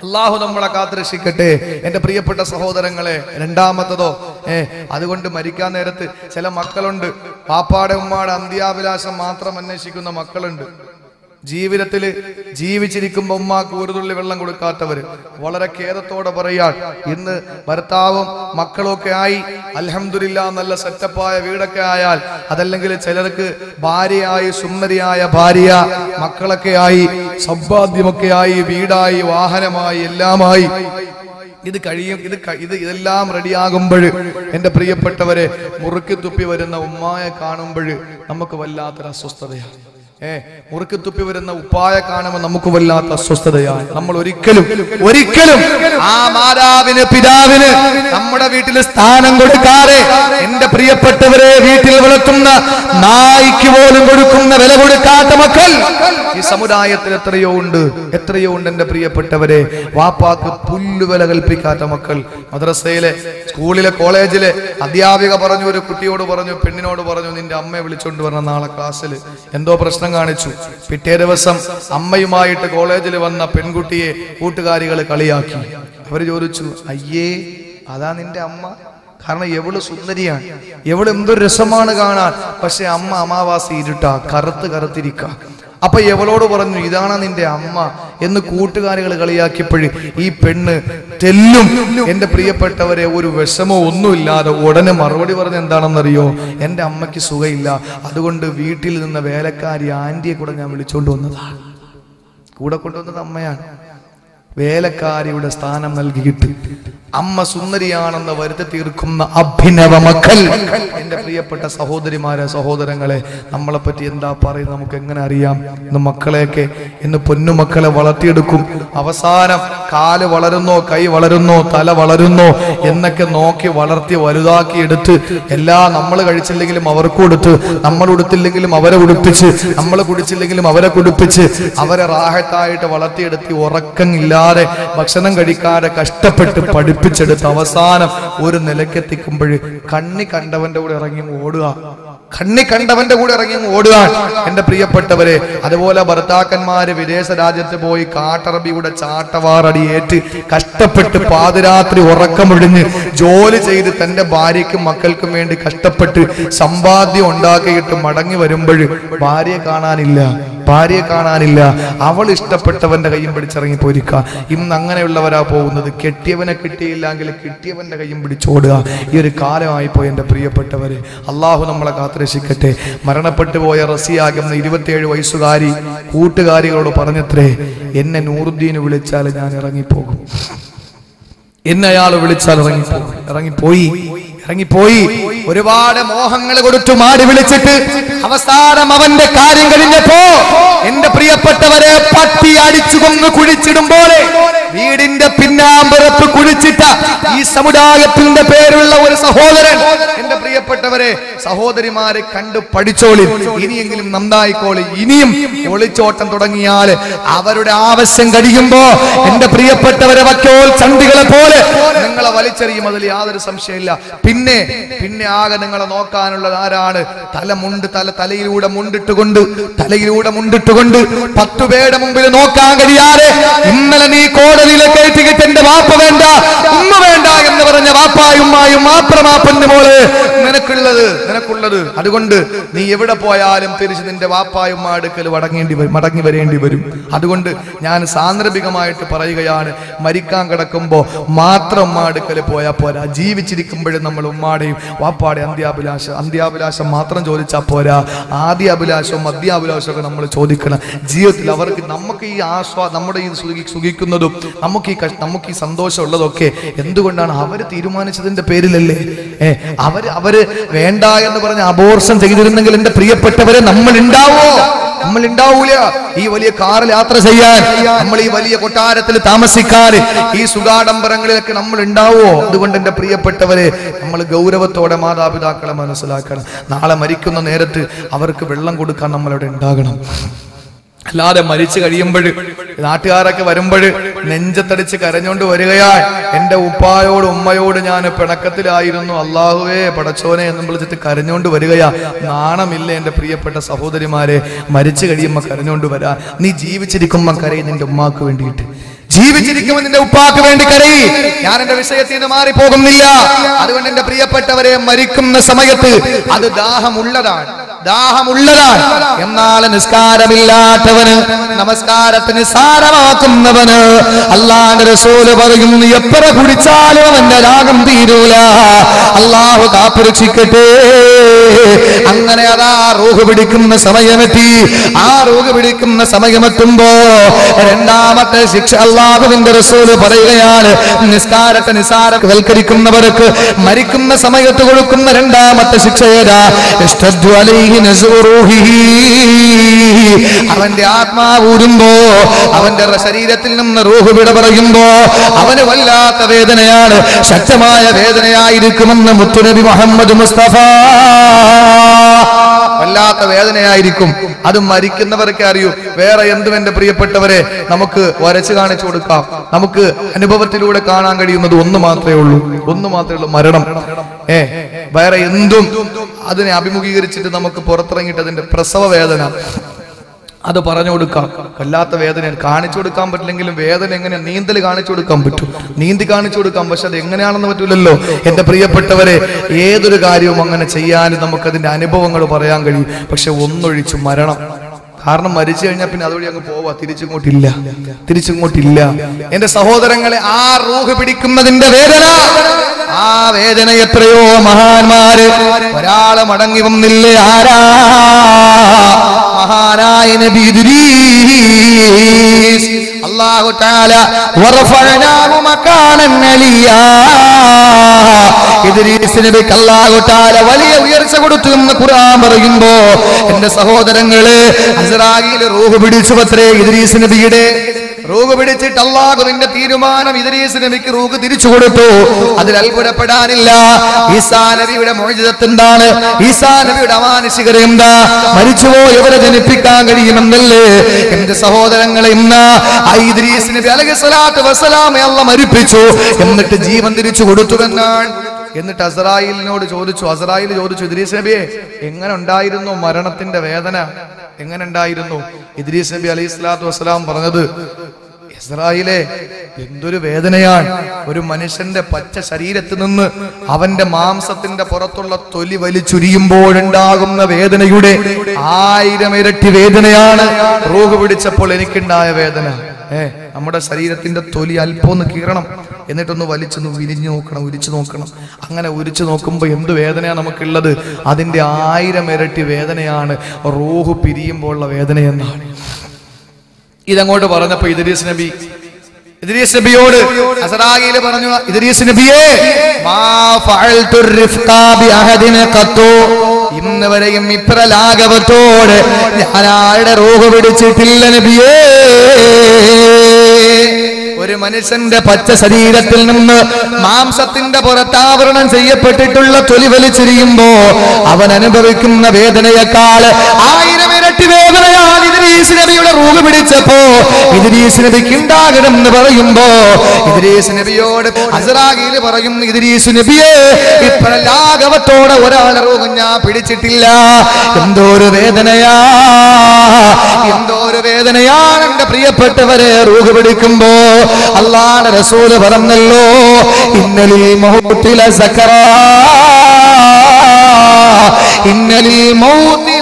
അള്ളാഹു നമ്മളെ കാത്തുരക്ഷിക്കട്ടെ എന്റെ പ്രിയപ്പെട്ട സഹോദരങ്ങളെ രണ്ടാമത്തതോ ഏ അതുകൊണ്ട് മരിക്കാൻ നേരത്ത് ചില മക്കളുണ്ട് പാപ്പാടെ ഉമ്മാടെ അന്ത്യാഭിലാഷം മാത്രം അന്വേഷിക്കുന്ന മക്കളുണ്ട് ജീവിതത്തില് ജീവിച്ചിരിക്കുമ്പോ ഉമ്മാക്ക് ഒരു തുള്ളി വെള്ളം കൊടുക്കാത്തവര് വളരെ ഖേദത്തോടെ പറയാൻ ഇന്ന് ഭർത്താവും മക്കളൊക്കെ ആയി അൽഹംദുലില്ലാ നല്ല സെറ്റപ്പായ വീടൊക്കെ ആയാൽ അതല്ലെങ്കിൽ ചിലർക്ക് ഭാര്യയായി സുന്ദരിയായ ഭാര്യ മക്കളൊക്കെ ആയി സമ്പാദ്യമൊക്കെ ആയി വീടായി വാഹനമായി എല്ലാമായി ഇത് കഴിയും ഇത് ക- ഇത് ഇതെല്ലാം റെഡിയാകുമ്പോൾ എന്റെ പ്രിയപ്പെട്ടവരെ മുറുക്കി തുപ്പി വരുന്ന ഉമ്മായെ കാണുമ്പോൾ നമുക്ക് വല്ലാത്തൊരു അസ്വസ്ഥതയാണ് ഏ മുറുക്കി തുപ്പി വരുന്ന ഉപ്പായ കാണുമ്പോൾ നമുക്ക് വല്ലാത്ത അസ്വസ്ഥതയാണ് നമ്മൾ ഒരിക്കലും ഒരിക്കലും ആ മാതാവിന് പിതാവിന് നമ്മുടെ വീട്ടിൽ സ്ഥാനം കൊടുക്കാതെ എന്റെ പ്രിയപ്പെട്ടവരെ വീട്ടിൽ വളർത്തുന്ന നായ്ക്ക് പോലും കൊടുക്കുന്ന വില കൊടുക്കാത്ത മക്കൾ ഈ സമുദായത്തിൽ എത്രയോ ഉണ്ട് എത്രയോ ഉണ്ട് എന്റെ പ്രിയപ്പെട്ടവരെ വാപ്പാക്ക് പുല്ലുവില കൽപ്പിക്കാത്ത മക്കൾ മദ്രസയിലെ സ്കൂളിലെ കോളേജിലെ അധ്യാപിക പറഞ്ഞു ഒരു കുട്ടിയോട് പറഞ്ഞു പെണ്ണിനോട് പറഞ്ഞു നിന്റെ അമ്മയെ വിളിച്ചോണ്ട് വരണം നാളെ ക്ലാസ്സിൽ എന്തോ പ്രശ്നം കാണിച്ചു പിറ്റേ ദിവസം അമ്മയുമായിട്ട് കോളേജിൽ വന്ന പെൺകുട്ടിയെ കൂട്ടുകാരികൾ കളിയാക്കി അവര് ചോദിച്ചു അയ്യേ അതാ നിന്റെ അമ്മ കാരണം എവള് സുന്ദരിയാണ് എവള് എന്തൊരു രസമാണ് കാണാൻ പക്ഷെ അമ്മ അമാവാസി ഇരുട്ടാ കറുത്ത് കറുത്തിരിക്ക അപ്പൊ എവളോട് പറഞ്ഞു ഇതാണ് നിന്റെ അമ്മ എന്ന് കൂട്ടുകാരികൾ കളിയാക്കിയപ്പോഴ് ഈ പെണ്ണ് തെല്ലും എന്റെ പ്രിയപ്പെട്ടവരെ ഒരു വിഷമോ ഒന്നുമില്ലാതെ ഉടനെ മറുപടി പറഞ്ഞ എന്താണെന്നറിയോ എന്റെ അമ്മയ്ക്ക് സുഖമില്ല അതുകൊണ്ട് വീട്ടിൽ നിന്ന് വേലക്കാരി ആന്റിയെ കൂടെ ഞാൻ വിളിച്ചോണ്ട് വന്നതാണ് കൂടെ കൊണ്ടുവന്നത് അമ്മയാണ് വേലക്കാരിയുടെ സ്ഥാനം നൽകിയിട്ട് അമ്മ സുന്ദരിയാണെന്ന് വരുത്തി തീർക്കുന്ന അഭിനവ മക്കൾ എന്റെ പ്രിയപ്പെട്ട സഹോദരിമാരെ സഹോദരങ്ങളെ നമ്മളെ പറ്റി എന്താ പറയുന്നത് നമുക്ക് എങ്ങനെ അറിയാം ഇന്ന് മക്കളെയൊക്കെ ഇന്ന് പൊന്നുമക്കളെ വളർത്തിയെടുക്കും അവസാനം കാല് വളരുന്നോ കൈ വളരുന്നോ തല വളരുന്നോ എന്നൊക്കെ നോക്കി വളർത്തി വലുതാക്കി എടുത്ത് എല്ലാ നമ്മൾ കഴിച്ചില്ലെങ്കിലും അവർക്ക് കൊടുത്ത് നമ്മൾ ഉടുത്തില്ലെങ്കിലും അവരെ ഉടുപ്പിച്ച് നമ്മൾ കുടിച്ചില്ലെങ്കിലും അവരെ കുടിപ്പിച്ച് അവരെ റാഹത്തായിട്ട് വളർത്തിയെടുത്തി ഉറക്കമില്ലാതെ ഭക്ഷണം കഴിക്കാതെ കഷ്ടപ്പെട്ട് പഠിപ്പിച്ചെടുത്ത് അവസാനം ഒരു നിലക്കെത്തിക്കുമ്പോൾ കണ്ണി കണ്ടവന്റെ കൂടെ ഇറങ്ങി ഓടുക കണ്ണി കണ്ടവന്റെ കൂടെ ഇറങ്ങി അങ്ങ് ഓടുക എന്റെ പ്രിയപ്പെട്ടവരെ അതുപോലെ ഭർത്താക്കന്മാര് വിദേശ രാജ്യത്ത് പോയി കാട്ടറബിയുടെ ചാട്ടവാറടി ഏറ്റ് കഷ്ടപ്പെട്ട് പാതിരാത്രി ഉറക്കമൊഴിഞ്ഞ് ജോലി ചെയ്ത് തന്റെ ഭാര്യയ്ക്കും മക്കൾക്കും വേണ്ടി കഷ്ടപ്പെട്ട് സമ്പാദ്യം ഉണ്ടാക്കിയിട്ട് മടങ്ങി വരുമ്പോൾ ഭാര്യയെ കാണാനില്ല ഭാര്യയെ കാണാനില്ല അവൾ ഇഷ്ടപ്പെട്ടവന്റെ കയ്യും പിടിച്ചിറങ്ങി പോരിക്ക ഇന്ന് അങ്ങനെയുള്ളവരാ പോകുന്നത് കെട്ടിയവനെ കിട്ടിയില്ലെങ്കിൽ കിട്ടിയവന്റെ കയ്യും പിടിച്ചോടുക ഈ ഒരു കാലമായി പോയി എന്റെ പ്രിയപ്പെട്ടവരെ അള്ളാഹു നമ്മളെ കാത്തുരക്ഷിക്കട്ടെ മരണപ്പെട്ടു പോയ റസിയാകുന്ന ഇരുപത്തിയേഴ് വയസ്സുകാരി കൂട്ടുകാരികളോട് പറഞ്ഞത്രേ എന്നെ നൂറുദ്ദീന് വിളിച്ചാൽ ഞാൻ ഇറങ്ങിപ്പോകും എന്നെ അയാൾ വിളിച്ചാൽ ഇറങ്ങിപ്പോകും ഇറങ്ങിപ്പോയി ഇറങ്ങിപ്പോയി ഒരുപാട് മോഹങ്ങൾ കൊടുത്തു മാടി വിളിച്ചിട്ട് അവസാനം അവന്റെ കാര്യം കഴിഞ്ഞപ്പോ എന്റെ പ്രിയപ്പെട്ടവരെ പട്ടി അടിച്ചു കൊന്ന് കുഴിച്ചിടും പോലെ വീടിന്റെ പിന്നാമ്പുറത്ത് കുഴിച്ചിട്ട ഈ സമുദായത്തിന്റെ പേരുള്ള ഒരു സഹോദരൻ എന്റെ പ്രിയപ്പെട്ടവരെ സഹോദരിമാരെ കണ്ടു പഠിച്ചോളി ഇനിയെങ്കിലും നന്നായിക്കോളി ഇനിയും ഒളിച്ചോട്ടം തുടങ്ങിയാൽ അവരുടെ ആവശ്യം കഴിയുമ്പോ എന്റെ പ്രിയപ്പെട്ടവരെ വക്കോൽ ചണ്ടികളെ പോലെ നിങ്ങളെ വലിച്ചെറിയും അതിൽ യാതൊരു സംശയമില്ല പിന്നെ പിന്നെ ആകെ നിങ്ങളെ നോക്കാനുള്ളത് ആരാണ് തല മുണ്ട് തല തലയിലൂടെ മുണ്ടിട്ടുകൊണ്ട് തലയിലൂടെ മുണ്ടിട്ടുകൊണ്ട് പത്തു പേരുടെ മുമ്പിൽ നോക്കാൻ കഴിയാതെ ഇന്നലെ നീ കോടതിയിലെ കയറ്റിക്കിട്ട് എന്റെ വാപ്പ വേണ്ട ഉമ്മ വേണ്ട എന്ന് പറഞ്ഞ വാപ്പായും ഉമ്മായും മാത്രമാ പൊന്നുമോള് നിനക്കുള്ളത് നിനക്കുള്ളത് അതുകൊണ്ട് നീ എവിടെ പോയാലും തിരിച്ച് നിന്റെ വാപ്പായും ഉമ്മ അടുക്കൽ മടങ്ങേണ്ടി വരും മടങ്ങി വരേണ്ടി വരും അതുകൊണ്ട് ഞാൻ സാന്ദർഭികമായിട്ട് പറയുകയാണ് മരിക്കാൻ കിടക്കുമ്പോ മാത്രം ഉമ്മ അടുക്കൽ പോയാൽ പോരാ ജീവിച്ചിരിക്കുമ്പോഴും നമ്മൾ ഉമ്മാടെയും വാപ്പാടെ അന്ത്യാഭിലാഷ അന്ത്യാഭിലാഷം മാത്രം ചോദിച്ചാൽ പോരാ ആദ്യ അഭിലാഷവും മധ്യാഭിലാഷവും ഒക്കെ നമ്മൾ ചോദിക്കണം ജീവിതത്തിൽ അവർക്ക് നമുക്ക് ഈ ആസ്വാ നമ്മുടെ ഈ സുഖി സുഖിക്കുന്നതും നമുക്ക് ഈ കഷ്- നമുക്ക് ഈ സന്തോഷം ഉള്ളതൊക്കെ എന്തുകൊണ്ടാണ് അവർ തീരുമാനിച്ചതിന്റെ പേരിലല്ലേ ഏ അവര് അവര് വേണ്ട എന്ന് പറഞ്ഞ് അബോർഷൻ ചെയ്തിരുന്നെങ്കിൽ എന്റെ പ്രിയപ്പെട്ടവരെ നമ്മൾ ഉണ്ടാവോ നമ്മൾ ഉണ്ടാവൂല ഈ വലിയ കാറിൽ യാത്ര ചെയ്യാൻ നമ്മൾ ഈ വലിയ കൊട്ടാരത്തിൽ താമസിക്കാൻ ഈ സുഖാഡംബരങ്ങളിലൊക്കെ നമ്മൾ ഉണ്ടാവോ അതുകൊണ്ട് എന്റെ പ്രിയപ്പെട്ടവരെ നമ്മൾ ഗൗരവത്തോടെ മാതാപിതാക്കളെ മനസ്സിലാക്കണം നാളെ മരിക്കുന്ന നേരത്ത് അവർക്ക് വെള്ളം കൊടുക്കാൻ നമ്മളവിടെ ഉണ്ടാകണം അല്ലാതെ മരിച്ചു കഴിയുമ്പോൾ നാട്ടുകാരൊക്കെ വരുമ്പോൾ നെഞ്ചത്തടിച്ച് കരഞ്ഞോണ്ട് വരികയാൽ എന്റെ ഉപ്പായോട് ഉമ്മയോട് ഞാൻ പിണക്കത്തിലായിരുന്നു അള്ളാഹുവേ പടച്ചോനെ എന്ന് വിളിച്ചിട്ട് കരഞ്ഞോണ്ട് വരികയാ നാണമില്ല എന്റെ പ്രിയപ്പെട്ട സഹോദരിമാരെ മരിച്ചു കഴിയുമ്പോ കരഞ്ഞോണ്ട് വരാ നീ ജീവിച്ചിരിക്കുമ്പോ കരയും നിന്റെ ഉമ്മാക്ക് വേണ്ടിയിട്ട് ജീവിച്ചിരിക്കുമ്പോൾ നിന്റെ ഉപ്പാക്ക് വേണ്ടി കരയി ഞാൻ എന്റെ വിഷയത്തിൽ നിന്ന് മാറിപ്പോകുന്നില്ല അതുകൊണ്ട് എന്റെ പ്രിയപ്പെട്ടവരെ മരിക്കുന്ന സമയത്ത് അത് ദാഹമുള്ളതാണ് ദാഹമുള്ളതാണ് എന്നാൽ നിസ്കാരമില്ലാത്തവന് നമസ്കാരത്തിന് സാരമാക്കുന്നവന് അള്ളാന്റെ റസൂല് പറയുന്നു എത്ര കുടിച്ചാലും അവന്റെ രാഗം തീരൂല അള്ളാഹു കാപ്പുരക്ഷിക്കട്ടെ അങ്ങനെ അതാ റൂഹ് പിടിക്കുന്ന സമയമെത്തി ആ റൂഹ് പിടിക്കുന്ന സമയമെത്തുമ്പോ രണ്ടാമത്തെ ശിക്ഷ അള്ളാഹുവിന്റെ റസൂല് പറയുകയാണ് നിസ്കാരത്തെ നിസാരവൽക്കരിക്കുന്നവർക്ക് മരിക്കുന്ന സമയത്ത് കൊടുക്കുന്ന രണ്ടാമത്തെ ശിക്ഷ ഏതാ ഇഷ്ടദ്വ അലൈഹി നസൂറുഹിഹി. അവന്റെ ആത്മാവ് ഊരുമ്പോ അവന്റെ ശരീരത്തിൽ നിന്ന് റൂഹ് വിട പറയുമ്പോ അവന് വല്ലാത്ത വേദനയാണ് ശക്തമായ വേദനയായിരിക്കുമെന്ന് മുത്തുനബി മുഹമ്മദ് മുസ്തഫ വല്ലാത്ത വേദനയായിരിക്കും അത് മരിക്കുന്നവർക്ക് അറിയൂ വേറെ എന്തും എന്റെ പ്രിയപ്പെട്ടവരെ നമുക്ക് വരച്ച് കാണിച്ചു കൊടുക്കാം നമുക്ക് അനുഭവത്തിലൂടെ കാണാൻ കഴിയുന്നത് ഒന്ന് മാത്രമേ ഉള്ളൂ ഒന്ന് മാത്രമേ ഉള്ളൂ മരണം ഏ വേറെ എന്തും അതിനെ അഭിമുഖീകരിച്ചിട്ട് നമുക്ക് പുറത്തിറങ്ങിയിട്ട് അതിന്റെ പ്രസവ വേദന അത് പറഞ്ഞു കൊടുക്കാം വല്ലാത്ത വേദനയാണ് കാണിച്ചു കൊടുക്കാൻ പറ്റില്ലെങ്കിലും വേദന എങ്ങനെ നീന്തൽ കാണിച്ചു കൊടുക്കാൻ പറ്റും നീന്തി കാണിച്ചു കൊടുക്കാം പക്ഷെ അത് എങ്ങനെയാണെന്ന് പറ്റൂലല്ലോ എന്റെ പ്രിയപ്പെട്ടവരെ ഏതൊരു കാര്യവും അങ്ങനെ ചെയ്യാനും നമുക്കതിന്റെ അനുഭവങ്ങൾ പറയാൻ കഴിയും പക്ഷെ ഒന്നൊഴിച്ചു മരണം കാരണം മരിച്ചു കഴിഞ്ഞാൽ പിന്നെ അതുവഴി അങ്ങ് പോവാ തിരിച്ചിങ്ങോട്ടില്ല തിരിച്ചിങ്ങോട്ടില്ല എന്റെ സഹോദരങ്ങളെ ആ റൂഹ് പിടിക്കുന്നതിന്റെ വേദന ആ വേദന എത്രയോ മഹാന്മാര് ഒരാള് മടങ്ങി വന്നില്ലേ ആരാ മഹാനായ നബി ഇദ്രീസ് അല്ലാഹു തആല വറഫഅനാഹു മകാനൻ അലിയാ ഇദ്രീസ് നബിക്ക് അല്ലാഹു തആല വലിയ ഉയർച്ച കൊടുത്തു എന്ന് ഖുർആൻ പറയുമ്പോ എന്റെ സഹോദരങ്ങളെ അസ്രായിൽ റൂഹ് പിടിച്ചു പത്രേ ഇദ്രീസ് നബിയുടെ റൂഹ് പിടിച്ചിട്ട് അള്ളാഹുവിന്റെ തീരുമാനം ഇദ്രീസ് നബിക്ക് റൂഹ് തിരിച്ചു കൊടുത്തു അതിൽ അത്ഭുതപ്പെടാനില്ല ഈസാ നബിയുടെ മോചിതത്ത് എന്താണ് ഈസാ നബിയുടെ അമാനുഷികത എന്താ മരിച്ചുപോയവരെ ജനിപ്പിക്കാൻ കഴിയുമെന്നല്ലേ എന്റെ സഹോദരങ്ങളെ ഇന്ന് ആ ഇദ്രീസ് നബി അലൈഹി സ്വലാത്തു വസ്സലാമെ അല്ല മരിപ്പിച്ചു എന്നിട്ട് ജീവൻ തിരിച്ചു കൊടുത്തുവെന്നാണ് എന്നിട്ട് അസറായിലിനോട് ചോദിച്ചു അസറായിൽ ചോദിച്ചു ഇദ്രീസ് നബിയെ എങ്ങനെ ഉണ്ടായിരുന്നു മരണത്തിന്റെ വേദന എങ്ങനെ ഉണ്ടായിരുന്നു ഇദ്രീസ് നബി അലൈഹി സ്വലാത്തു വസ്സലാം പറഞ്ഞത് ഇസ്രായേലെ എന്തൊരു വേദനയാണ് ഒരു മനുഷ്യന്റെ പച്ച ശരീരത്തിൽ നിന്ന് അവന്റെ മാംസത്തിന്റെ പുറത്തുള്ള തൊലി വലിച്ചുരിയുമ്പോഴുണ്ടാകുന്ന വേദനയുടെ ആയിരം ഇരട്ടി വേദനയാണ് റോഗ് പിടിച്ചപ്പോൾ എനിക്കുണ്ടായ വേദന ഏ നമ്മുടെ ശരീരത്തിന്റെ തൊലി അല്പം ഒന്ന് കീറണം എന്നിട്ടൊന്ന് വലിച്ചൊന്ന് വിരിഞ്ഞു നോക്കണം ഉരിച്ചു നോക്കണം അങ്ങനെ ഉരിച്ചു നോക്കുമ്പോൾ എന്ത് വേദനയാണ് നമുക്കുള്ളത് അതിന്റെ ആയിരം ഇരട്ടി വേദനയാണ് റൂഹ് പിരിയുമ്പോഴുള്ള വേദന എന്നാണ് ഇതങ്ങോട്ട് പറഞ്ഞപ്പോ ഇദ്രീസ് നബി ഇദ്രീസ് നബിയോട് അസറാഗിയിൽ പറഞ്ഞു ഇദ്രീസ് നബിയേ മാ ഫഅൽതു റിഫ്ഖാ ബി അഹദിന ഖത്തു ഇന്ന് വരെയും ഇത്ര ലാഘവത്തോട് ഞാൻ ആരുടെ റൂഹ് പിടിച്ചിട്ടില്ല നബിയേ ഒരു മനുഷ്യന്റെ പച്ച ശരീരത്തിൽ നിന്ന് മാംസത്തിന്റെ പുറത്താവരണം ചെയ്യപ്പെട്ടിട്ടുള്ള തൊലി വലിച്ചെറിയുമ്പോ അവൻ അനുഭവിക്കുന്ന വേദനയേക്കാൾ ആയിരം ഇരട്ടി വേദനയാണ് ഇദ്രീസ് നബിയുടെ റൂഹ് പിടിച്ചപ്പോ ഇദ്രീസ് നബിക്ക് ഉണ്ടാകണം എന്ന് പറയുമ്പോ ഇദ്രീസ് നബിയോട് അസറാഗിയിൽ പറയും ഇദ്രീസ് നബിയെ ഇത്ര ലാഘവത്തോടെ ഒരാളെ റൂഹ് ഞാൻ പിടിച്ചിട്ടില്ല എന്തോ ഒരു വേദനയാ എന്തോ ഒരു വേദനയാണ് എന്റെ പ്രിയപ്പെട്ടവരെ റൂഹ് പിടിക്കുമ്പോ അള്ളാഹുവിന്റെ റസൂല് പറഞ്ഞല്ലോ ഇന്നലിൽ മൗത്തില സക്കറാ ഇന്നലിൽ മൗത്തില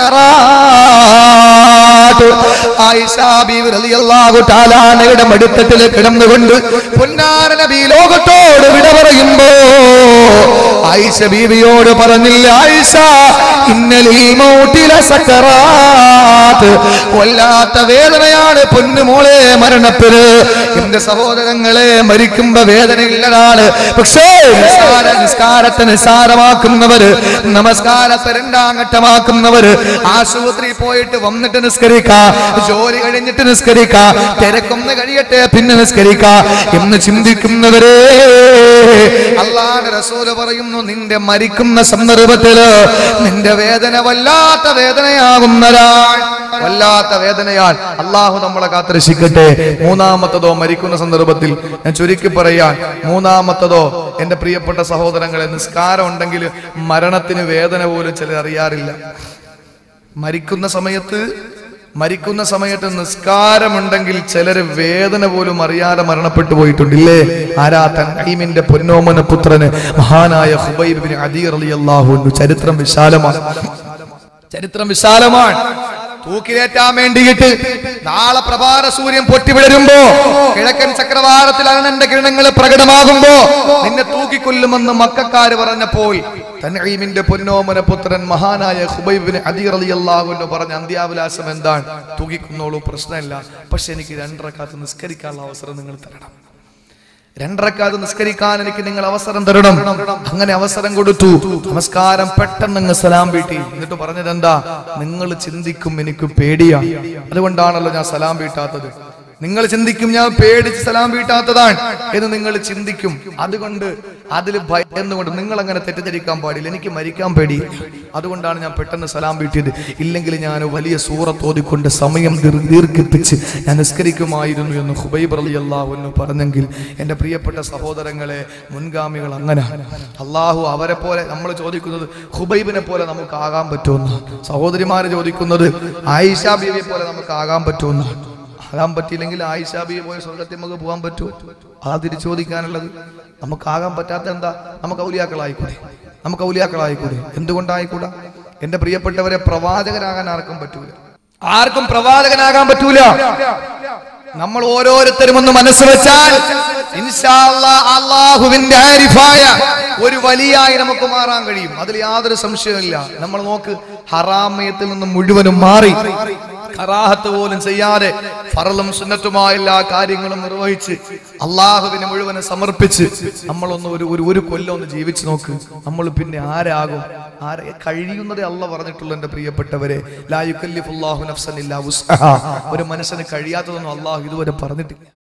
സക്കറാത്ത് ആയിഷ ബീവി റളിയല്ലാഹു തആലായുടെ മടിത്തട്ടിൽ കിടന്നുകൊണ്ട് പൊന്നാര നബി ലോകത്തോട് വിട പറയുമ്പോ ആയിഷ ബീവിയോട് പറഞ്ഞില്ല ആയിഷ ഇന്നലിൽ മൗത്തില സക്കറാത്ത് കൊല്ലാത്ത വേദനയാണ് പൊന്നുമോളെ മരണത്തിന് എന്റെ സഹോദരങ്ങളെ മരിക്കുമ്പോ വേദനയില്ലതാണ് പക്ഷേ നിസ്കാര നിസ്കാരത്തെ നിസ്സാരമാക്കുന്നവര് നമസ്കാരത്തെ രണ്ടാം ഘട്ടമാക്കുന്നവര് ആശുപത്രി പോയിട്ട് വന്നിട്ട് നിസ്കരിക്കാ ജോലി കഴിഞ്ഞിട്ട് നിസ്കരിക്കാ തിരക്കൊന്ന് കഴിയട്ടെ പിന്നെ നിസ്കരിക്കാ എന്ന് ചിന്തിക്കുന്നവരെ അള്ളാഹ് റസൂല് പറയുന്നു നിന്റെ മരിക്കുന്ന സന്ദർഭത്തില് നിന്റെ വേദന വല്ലാത്ത വേദനയാകുന്നതാണ് വല്ലാത്ത വേദനയാൽ അള്ളാഹു നമ്മളെ കാത്തിരക്ഷിക്കട്ടെ മൂന്നാമത്തതോ മരിക്കുന്ന സന്ദർഭത്തിൽ ഞാൻ ചുരുക്കി പറയാൻ മൂന്നാമത്തതോ എന്റെ പ്രിയപ്പെട്ട സഹോദരങ്ങളെ നിസ്കാരം ഉണ്ടെങ്കിൽ മരണത്തിന് വേദന പോലും ചിലർ അറിയാറില്ല മരിക്കുന്ന സമയത്ത് മരിക്കുന്ന സമയത്ത് നിസ്കാരമുണ്ടെങ്കിൽ ചിലര് വേദന പോലും അറിയാതെ മരണപ്പെട്ടു പോയിട്ടുണ്ട് ഇല്ലേ ആരാ തൻഈമിന്റെ പൊന്നോമന പുത്രന് മഹാനായ ഹുബൈബ് ബിൻ അദീർ റളിയല്ലാഹു അൻഹു ചരിത്രം വിശാലമാണ് ചരിത്രം വിശാലമാണ് തൂക്കിലേറ്റാൻ വേണ്ടിയിട്ട് നാളെ പ്രഭാത സൂര്യൻ പൊട്ടിവിടരുമ്പോ കിഴക്കൻ ചക്രവാളത്തിൽ അനന്റെ കിരണങ്ങൾ പ്രകടമാകുമ്പോ നിന്നെ തൂക്കിക്കൊല്ലുമെന്ന് മക്കാര് പറഞ്ഞപ്പോൾ തൻഈമിന്റെ പൊന്നോമന പുത്രൻ മഹാനായ ഹുബൈബിന് അദീർ റളിയല്ലാഹു അൻഹു പറഞ്ഞ അന്ത്യാഭിലാഷം എന്താണ് തൂക്കിക്കുന്നോളൂ പ്രശ്നമില്ല പക്ഷെ എനിക്ക് രണ്ടരക്കാലത്ത് നിസ്കരിക്കാനുള്ള അവസരം നിങ്ങൾ തരണം രണ്ടരക്കാത് നിസ്കരിക്കാൻ എനിക്ക് നിങ്ങൾ അവസരം തരണം അങ്ങനെ അവസരം കൊടുത്തു നമസ്കാരം പെട്ടെന്ന് അങ്ങ് സലാം വീട്ടി എന്നിട്ട് പറഞ്ഞത് എന്താ നിങ്ങൾ ചിന്തിക്കും എനിക്ക് പേടിയാ അതുകൊണ്ടാണല്ലോ ഞാൻ സലാം വീട്ടാത്തത് നിങ്ങൾ ചിന്തിക്കും ഞാൻ പേടിച്ച് സലാം വീട്ടാത്തതാണ് എന്ന് നിങ്ങൾ ചിന്തിക്കും അതുകൊണ്ട് അതിൽ ഭയന്നുകൊണ്ട് നിങ്ങൾ അങ്ങനെ തെറ്റിദ്ധരിക്കാൻ പാടില്ല എനിക്ക് മരിക്കാൻ പേടി അതുകൊണ്ടാണ് ഞാൻ പെട്ടെന്ന് സലാം വീട്ടിയത് ഇല്ലെങ്കിൽ ഞാൻ വലിയ സൂറത്ത് ഓതിക്കൊണ്ട് സമയം ദീർ- ദീർഘിപ്പിച്ച് ഞാൻ നിസ്കരിക്കുമായിരുന്നു എന്ന് ഹുബൈബ് അലി അള്ളാഹു എന്ന് പറഞ്ഞെങ്കിൽ എൻ്റെ പ്രിയപ്പെട്ട സഹോദരങ്ങളെ മുൻഗാമികൾ അങ്ങനെ അള്ളാഹു അവരെ പോലെ നമ്മൾ ചോദിക്കുന്നത് ഹുബൈബിനെ പോലെ നമുക്ക് ആകാൻ പറ്റുമെന്ന് സഹോദരിമാര് ചോദിക്കുന്നത് ആയിഷ ബീവിയെ പോലെ നമുക്ക് ആകാൻ പറ്റുമെന്ന് ആകാൻ പറ്റിയില്ലെങ്കിൽ ആയിഷ ബീവി പോയ സ്വർഗത്തിൽ നമുക്ക് പോകാൻ പറ്റുമോ ആ തിരിച്ചു ചോദിക്കാനുള്ളത് നമുക്ക് ആകാൻ പറ്റാത്ത എന്താ നമുക്ക് ഔലിയാക്കളായിക്കൂടെ നമുക്ക് ഔലിയാക്കളായിക്കൂടെ എന്തുകൊണ്ടായിക്കൂടാ എന്റെ പ്രിയപ്പെട്ടവരെ പ്രവാചകനാകാൻ ആർക്കും പറ്റൂല ആർക്കും പ്രവാചകനാകാൻ പറ്റൂല നമ്മൾ ഓരോരുത്തരും ഒന്ന് മനസ്സ് വെച്ചാൽ ഇൻഷാ അല്ലാ അള്ളാഹുവിന്റെ ആരിഫായ ഒരു വലിയായി നമുക്ക് മാറാൻ കഴിയും അതിൽ യാതൊരു സംശയമില്ല നമ്മൾ നോക്ക് ഹറാമയത്തിൽ നിന്ന് മുഴുവനും മാറി കറാഹത്ത് പോലും ചെയ്യാതെ ഫറലും സുന്നത്തുമായ എല്ലാ കാര്യങ്ങളും നിർവഹിച്ച് അള്ളാഹുവിനെ മുഴുവനും സമർപ്പിച്ച് നമ്മളൊന്ന് ഒരു ഒരു ഒരു കൊല്ലം ഒന്ന് ജീവിച്ചു നോക്ക് നമ്മൾ പിന്നെ ആരാകും ആരെ കഴിയുന്നതേ അല്ല പറഞ്ഞിട്ടുള്ള എന്റെ പ്രിയപ്പെട്ടവരെ ലാ യുക്കല്ലിഫുല്ലാഹു നഫ്സൻ ഇല്ലാ വുസ്അഹാ. ഒരു മനുഷ്യന് കഴിയാത്തതൊന്നും അള്ളാഹു ഇതുവരെ പറഞ്ഞിട്ടില്ല